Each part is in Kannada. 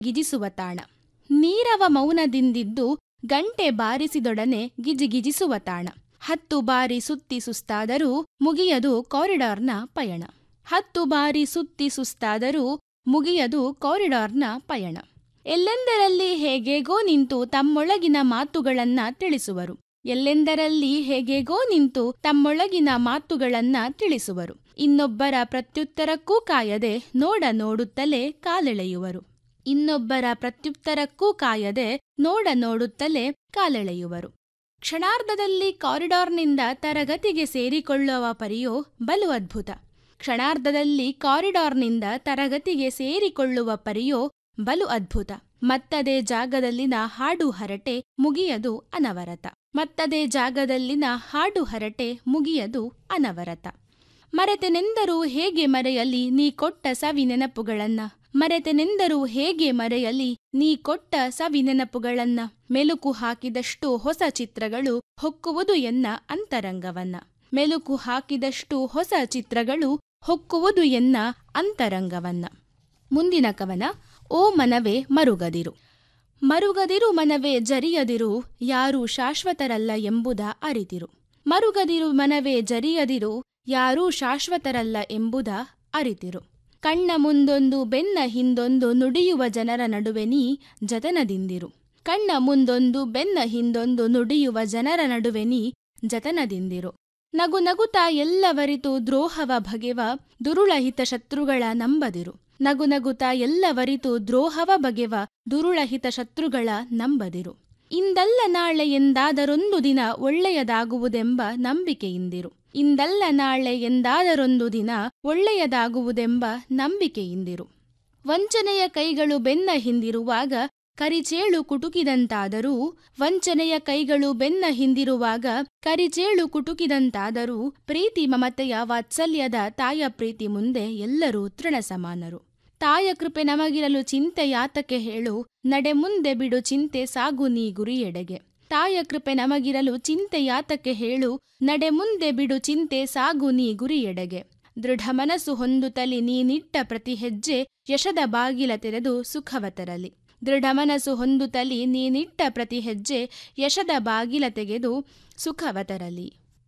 ಗಿಜಿಸುವ ತಾಣ ನೀರವ ಮೌನದಿಂದಿದ್ದು ಗಂಟೆ ಬಾರಿಸಿದೊಡನೆ ಗಿಜಿಗಿಜಿಸುವ ತಾಣ ಹತ್ತು ಬಾರಿ ಸುತ್ತಿ ಸುಸ್ತಾದರೂ ಮುಗಿಯದು ಕಾರಿಡಾರ್ನ ಪಯಣ ಹತ್ತು ಬಾರಿ ಸುತ್ತಿ ಸುಸ್ತಾದರೂ ಮುಗಿಯದು ಕಾರಿಡಾರ್ನ ಪಯಣ ಎಲ್ಲೆಂದರಲ್ಲಿ ಹೇಗೇಗೋ ನಿಂತು ತಮ್ಮೊಳಗಿನ ಮಾತುಗಳನ್ನ ತಿಳಿಸುವರು ಎಲ್ಲೆಂದರಲ್ಲಿ ಹೇಗೇಗೋ ನಿಂತು ತಮ್ಮೊಳಗಿನ ಮಾತುಗಳನ್ನ ತಿಳಿಸುವರು ಇನ್ನೊಬ್ಬರ ಪ್ರತ್ಯುತ್ತರಕ್ಕೂ ಕಾಯದೆ ನೋಡ ನೋಡುತ್ತಲೇ ಕಾಲೆಳೆಯುವರು ಇನ್ನೊಬ್ಬರ ಪ್ರತ್ಯುತ್ತರಕ್ಕೂ ಕಾಯದೆ ನೋಡ ನೋಡುತ್ತಲೇ ಕಾಲೆಳೆಯುವರು ಕ್ಷಣಾರ್ಧದಲ್ಲಿ ಕಾರಿಡಾರ್ನಿಂದ ತರಗತಿಗೆ ಸೇರಿಕೊಳ್ಳುವ ಪರಿಯೋ ಬಲು ಅದ್ಭುತ ಕ್ಷಣಾರ್ಧದಲ್ಲಿ ಕಾರಿಡಾರ್ನಿಂದ ತರಗತಿಗೆ ಸೇರಿಕೊಳ್ಳುವ ಪರಿಯೋ ಬಲು ಅದ್ಭುತ ಮತ್ತದೇ ಜಾಗದಲ್ಲಿನ ಹಾಡು ಹರಟೆ ಮುಗಿಯದು ಅನವರತ ಮತ್ತದೇ ಜಾಗದಲ್ಲಿನ ಹಾಡು ಹರಟೆ ಮುಗಿಯದು ಅನವರತ ಮರೆತೆನೆಂದರೂ ಹೇಗೆ ಮರೆಯಲಿ ನೀ ಕೊಟ್ಟ ಸವಿ ನೆನಪುಗಳನ್ನ ಮರೆತೆನೆಂದರೂ ಹೇಗೆ ಮರೆಯಲಿ ನೀ ಕೊಟ್ಟ ಸವಿ ನೆನಪುಗಳನ್ನ ಮೆಲುಕು ಹಾಕಿದಷ್ಟು ಹೊಸ ಚಿತ್ರಗಳು ಹೊಕ್ಕುವುದು ಎನ್ನ ಅಂತರಂಗವನ್ನ ಮೆಲುಕು ಹಾಕಿದಷ್ಟು ಹೊಸ ಚಿತ್ರಗಳು ಹೊಕ್ಕುವುದು ಎನ್ನ ಅಂತರಂಗವನ್ನ ಮುಂದಿನ ಕವನ ಓ ಮನವೇ ಮರುಗದಿರು ಮರುಗದಿರು ಮನವೇ ಜರಿಯದಿರು ಯಾರೂ ಶಾಶ್ವತರಲ್ಲ ಎಂಬುದ ಅರಿತಿರು ಮರುಗದಿರು ಮನವೇ ಜರಿಯದಿರು ಯಾರೂ ಶಾಶ್ವತರಲ್ಲ ಎಂಬುದ ಅರಿತಿರು ಕಣ್ಣ ಮುಂದೊಂದು ಬೆನ್ನ ಹಿಂದೊಂದು ನುಡಿಯುವ ಜನರ ನಡುವೆ ನೀ ಜತನದಿಂದಿರು ಕಣ್ಣ ಮುಂದೊಂದು ಬೆನ್ನ ಹಿಂದೊಂದು ನುಡಿಯುವ ಜನರ ನಡುವೆ ನೀ ಜತನದಿಂದಿರು ನಗು ನಗುತ್ತಾ ಎಲ್ಲವರಿತು ದ್ರೋಹವ ಬಗೆವ ದುರುಳಹಿತ ಶತ್ರುಗಳ ನಂಬದಿರು ನಗು ನಗುತ್ತಾ ಎಲ್ಲವರಿತು ದ್ರೋಹವ ಬಗೆವ ದುರುಳಹಿತ ಶತ್ರುಗಳ ನಂಬದಿರು ಇಂದಲ್ಲ ನಾಳೆ ಎಂದಾದರೊಂದು ದಿನ ಒಳ್ಳೆಯದಾಗುವುದೆಂಬ ನಂಬಿಕೆಯಿಂದಿರು ಇಂದಲ್ಲ ನಾಳೆ ಎಂದಾದರೊಂದು ದಿನ ಒಳ್ಳೆಯದಾಗುವುದೆಂಬ ನಂಬಿಕೆಯಿಂದಿರು ವಂಚನೆಯ ಕೈಗಳು ಬೆನ್ನ ಹಿಂದಿರುವಾಗ ಕರಿಚೇಳು ಕುಟುಕಿದಂತಾದರೂ ವಂಚನೆಯ ಕೈಗಳು ಬೆನ್ನ ಹಿಂದಿರುವಾಗ ಕರಿಚೇಳು ಕುಟುಕಿದಂತಾದರೂ ಪ್ರೀತಿ ಮಮತೆಯ ವಾತ್ಸಲ್ಯದ ತಾಯ ಪ್ರೀತಿ ಮುಂದೆ ಎಲ್ಲರೂ ತೃಣ ಸಮಾನರು ತಾಯ ಕೃಪೆ ನಮಗಿರಲು ಚಿಂತೆ ಯಾತಕ್ಕೆ ಹೇಳು ನಡೆ ಮುಂದೆ ಬಿಡು ಚಿಂತೆ ಸಾಗು ನೀ ಗುರಿಯೆಡೆಗೆ ತಾಯ ಕೃಪೆ ನಮಗಿರಲು ಚಿಂತೆ ಯಾತಕ್ಕೆ ಹೇಳು ನಡೆ ಮುಂದೆ ಬಿಡು ಚಿಂತೆ ಸಾಗು ನೀ ಗುರಿಯೆಡೆಗೆ ದೃಢ ಮನಸ್ಸು ಹೊಂದುತ್ತಲಿ ನೀನಿಟ್ಟ ಪ್ರತಿ ಹೆಜ್ಜೆ ಯಶದ ಬಾಗಿಲ ತೆರೆದು ಸುಖವ ತರಲಿ ದೃಢ ಮನಸ್ಸು ಹೊಂದುತ್ತಲಿ ನೀನಿಟ್ಟ ಪ್ರತಿ ಹೆಜ್ಜೆ ಯಶದ ಬಾಗಿಲ ತೆಗೆದು ಸುಖವ ತರಲಿ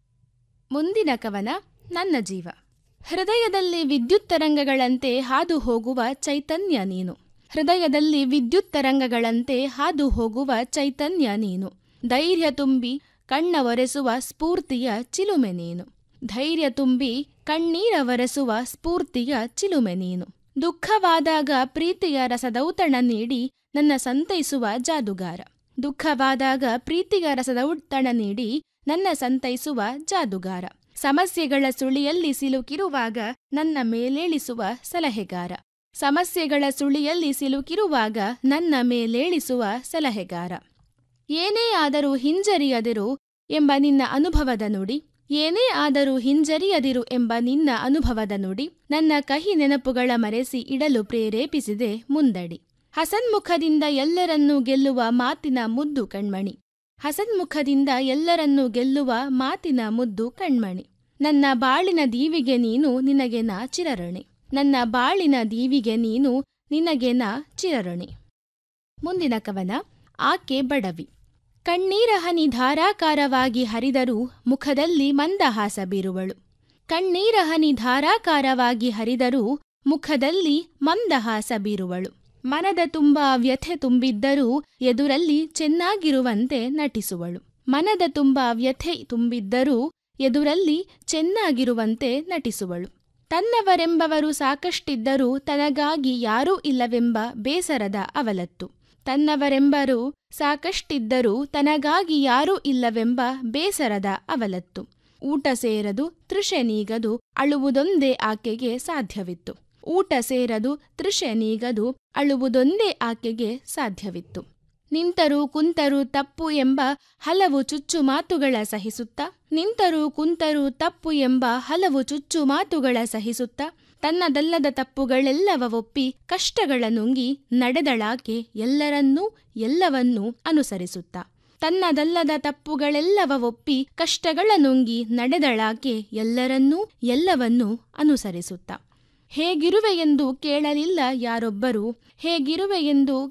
ಮುಂದಿನ ಕವನ ನನ್ನ ಜೀವ ಹೃದಯದಲ್ಲಿ ವಿದ್ಯುತ್ ತರಂಗಗಳಂತೆ ಹಾದು ಹೋಗುವ ಚೈತನ್ಯ ನೀನು ಹೃದಯದಲ್ಲಿ ವಿದ್ಯುತ್ ತರಂಗಗಳಂತೆ ಹಾದು ಹೋಗುವ ಚೈತನ್ಯ ನೀನು ಧೈರ್ಯ ತುಂಬಿ ಕಣ್ಣ ಒರೆಸುವ ಸ್ಫೂರ್ತಿಯ ಚಿಲುಮೆ ನೀನು ಧೈರ್ಯ ತುಂಬಿ ಕಣ್ಣೀರ ಒರೆಸುವ ಸ್ಫೂರ್ತಿಯ ಚಿಲುಮೆ ನೀನು ದುಃಖವಾದಾಗ ಪ್ರೀತಿಯ ರಸದೌತಣ ನೀಡಿ ನನ್ನ ಸಂತೈಸುವ ಜಾದುಗಾರ ದುಃಖವಾದಾಗ ಪ್ರೀತಿಯ ರಸದೌತಣ ನೀಡಿ ನನ್ನ ಸಂತೈಸುವ ಜಾದುಗಾರ ಸಮಸ್ಯೆಗಳ ಸುಳಿಯಲ್ಲಿ ಸಿಲುಕಿರುವಾಗ ನನ್ನ ಮೇಲೇಳಿಸುವ ಸಲಹೆಗಾರ ಸಮಸ್ಯೆಗಳ ಸುಳಿಯಲ್ಲಿ ಸಿಲುಕಿರುವಾಗ ನನ್ನ ಮೇಲೇಳಿಸುವ ಸಲಹೆಗಾರ ಏನೇ ಆದರೂ ಹಿಂಜರಿಯದಿರು ಎಂಬ ನಿನ್ನ ಅನುಭವದ ನುಡಿ ಏನೇ ಆದರೂ ಹಿಂಜರಿಯದಿರು ಎಂಬ ನಿನ್ನ ಅನುಭವದ ನುಡಿ ನನ್ನ ಕಹಿ ನೆನಪುಗಳ ಮರೆಸಿ ಇಡಲು ಪ್ರೇರೇಪಿಸಿದೆ ಮುಂದಡಿ ಹಸನ್ಮುಖದಿಂದ ಎಲ್ಲರನ್ನೂ ಗೆಲ್ಲುವ ಮಾತಿನ ಮುದ್ದು ಕಣ್ಮಣಿ ಹಸನ್ಮುಖದಿಂದ ಎಲ್ಲರನ್ನೂ ಗೆಲ್ಲುವ ಮಾತಿನ ಮುದ್ದು ಕಣ್ಮಣಿ ನನ್ನ ಬಾಳಿನ ದೀವಿಗೆ ನೀನು ನಿನಗೆ ನಾ ಚಿರಋಣಿ ನನ್ನ ಬಾಳಿನ ದೀವಿಗೆ ನೀನು ನಿನಗೆ ನಾ ಚಿರಋಣಿ ಮುಂದಿನ ಕವನ ಆಕೆ ಬಡವಿ ಕಣ್ಣೀರ ಹನಿ ಧಾರಾಕಾರವಾಗಿ ಹರಿದರೂ ಮುಖದಲ್ಲಿ ಮಂದಹಾಸ ಬೀರುವಳು ಕಣ್ಣೀರ ಹನಿ ಧಾರಾಕಾರವಾಗಿ ಹರಿದರೂ ಮುಖದಲ್ಲಿ ಮಂದಹಾಸ ಬೀರುವಳು ಮನದ ತುಂಬ ವ್ಯಥೆ ತುಂಬಿದ್ದರೂ ಎದುರಲ್ಲಿ ಚೆನ್ನಾಗಿರುವಂತೆ ನಟಿಸುವಳು ಮನದ ತುಂಬ ವ್ಯಥೆ ತುಂಬಿದ್ದರೂ ಎದುರಲ್ಲಿ ಚೆನ್ನಾಗಿರುವಂತೆ ನಟಿಸುವಳು ತನ್ನವರೆಂಬವರು ಸಾಕಷ್ಟಿದ್ದರೂ ತನಗಾಗಿ ಯಾರೂ ಇಲ್ಲವೆಂಬ ಬೇಸರದ ಅವಲತ್ತು ತನ್ನವರೆಂಬರು ಸಾಕಷ್ಟಿದ್ದರೂ ತನಗಾಗಿ ಯಾರೂ ಇಲ್ಲವೆಂಬ ಬೇಸರದ ಅವಲತ್ತು ಊಟ ಸೇರದು ತೃಷೆ ನೀಗದು ಅಳುವುದೊಂದೇ ಆಕೆಗೆ ಸಾಧ್ಯವಿತ್ತು ಊಟ ಸೇರದು ತೃಷೆ ನೀಗದು ಅಳುವುದೊಂದೇ ಆಕೆಗೆ ಸಾಧ್ಯವಿತ್ತು ನಿಂತರೂ ಕುಂತರೂ ತಪ್ಪು ಎಂಬ ಹಲವು ಚುಚ್ಚು ಮಾತುಗಳ ಸಹಿಸುತ್ತಾ ನಿಂತರೂ ಕುಂತರೂ ತಪ್ಪು ಎಂಬ ಹಲವು ಚುಚ್ಚು ಮಾತುಗಳ ಸಹಿಸುತ್ತಾ ತನ್ನದಲ್ಲದ ತಪ್ಪುಗಳೆಲ್ಲವ ಒಪ್ಪಿ ಕಷ್ಟಗಳ ನುಂಗಿ ನಡೆದಳಾಕೆ ಎಲ್ಲರನ್ನೂ ಎಲ್ಲವನ್ನೂ ಅನುಸರಿಸುತ್ತಾ ತನ್ನದಲ್ಲದ ತಪ್ಪುಗಳೆಲ್ಲವ ಒಪ್ಪಿ ಕಷ್ಟಗಳ ನುಂಗಿ ನಡೆದಳಾಕೆ ಎಲ್ಲರನ್ನೂ ಎಲ್ಲವನ್ನೂ ಅನುಸರಿಸುತ್ತಾ ಹೇಗಿರುವೆ ಎಂದು ಕೇಳಲಿಲ್ಲ ಯಾರೊಬ್ಬರು ಹೇಗಿರುವೆ ಎಂದು